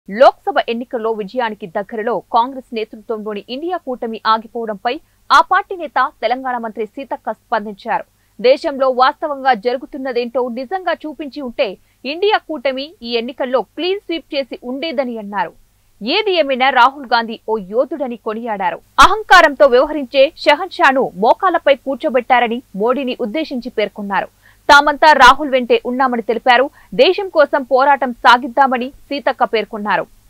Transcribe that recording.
లోక్సభ ఎన్నికల్లో విజయానికి దగ్గరలో కాంగ్రెస్ నేతృత్వంలోని ఇండియా కూటమి ఆగిపోవడంపై ఆ పార్టీ నేత తెలంగాణ మంత్రి సీతక్క స్పందించారు దేశంలో వాస్తవంగా జరుగుతున్నదేంటో నిజంగా చూపించి ఉంటే ఇండియా కూటమి ఈ ఎన్నికల్లో క్లీన్ స్వీప్ చేసి ఉండేదని అన్నారు ఏది ఏమైనా రాహుల్ గాంధీ ఓ యోధుడని కొనియాడారు అహంకారంతో వ్యవహరించే షహన్షాను మోకాలపై కూర్చోబెట్టారని మోడీని ఉద్దేశించి పేర్కొన్నారు తామంతా రాహుల్ వెంటే ఉన్నామని తెలిపారు దేశం కోసం పోరాటం సాగిద్దామని సీతక్క పేర్కొన్నారు